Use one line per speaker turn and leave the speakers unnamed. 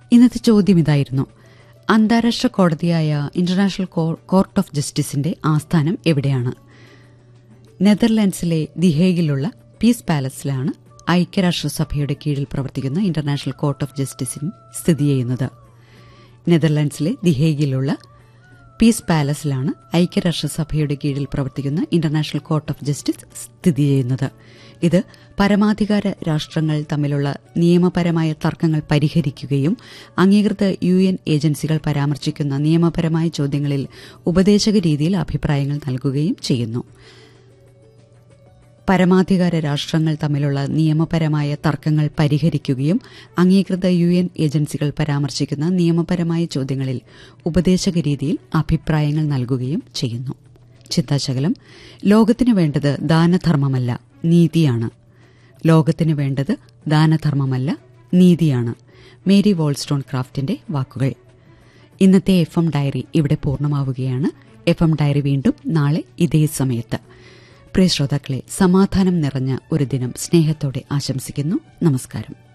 ഇന്നത്തെ ചോദ്യം ഇതായിരുന്നു അന്താരാഷ്ട്ര കോടതിയായ ഇന്റർനാഷണൽ കോർട്ട് ഓഫ് ജസ്റ്റിസിന്റെ ആസ്ഥാനം എവിടെയാണ് നെതർലാൻഡ്സിലെ ദിഹേഗിലുള്ള പീസ് പാലസിലാണ് ഐക്യരാഷ്ട്രസഭയുടെ കീഴിൽ പ്രവർത്തിക്കുന്ന ഇന്റർനാഷണൽ കോർട്ട് ഓഫ് ജസ്റ്റിസിൻ സ്ഥിതി ചെയ്യുന്നത് നെതർലാൻഡ്സിലെ ദിഹേഗിലുള്ള പീസ് പാലസിലാണ് ഐക്യരാഷ്ട്രസഭയുടെ കീഴിൽ പ്രവർത്തിക്കുന്ന ഇന്റർനാഷണൽ കോർട്ട് ഓഫ് ജസ്റ്റിസ് സ്ഥിതി ചെയ്യുന്നത് ഇത് പരമാധികാര രാഷ്ട്രങ്ങൾ തമ്മിലുള്ള നിയമപരമായ തർക്കങ്ങൾ പരിഹരിക്കുകയും അംഗീകൃത യു എൻ ഏജൻസികൾ പരാമർശിക്കുന്ന നിയമപരമായ ചോദ്യങ്ങളിൽ ഉപദേശക രീതിയിൽ അഭിപ്രായങ്ങൾ നൽകുകയും ചെയ്യുന്നു പരമാധികാര രാഷ്ട്രങ്ങൾ തമ്മിലുള്ള നിയമപരമായ തർക്കങ്ങൾ പരിഹരിക്കുകയും അംഗീകൃത യു എൻ ഏജൻസികൾ പരാമർശിക്കുന്ന നിയമപരമായ ചോദ്യങ്ങളിൽ ഉപദേശക രീതിയിൽ അഭിപ്രായങ്ങൾ നൽകുകയും ചെയ്യുന്നു ചിന്താശകലം ലോകത്തിനു വേണ്ടത് ദാനധർമ്മമല്ല നീതിയാണ് ലോകത്തിനു വേണ്ടത് ദാനധർമ്മമല്ല നീതിയാണ് മേരി വോൾസ്റ്റോൺ ക്രാഫ്റ്റിന്റെ വാക്കുകൾ ഇന്നത്തെ എഫ് എം ഡയറി ഇവിടെ പൂർണ്ണമാവുകയാണ് എഫ് എം ഡയറി വീണ്ടും നാളെ ഇതേ സമയത്ത് പ്രിയ ശ്രോതാക്കളെ സമാധാനം നിറഞ്ഞ ഒരു ദിനം സ്നേഹത്തോടെ ആശംസിക്കുന്നു നമസ്കാരം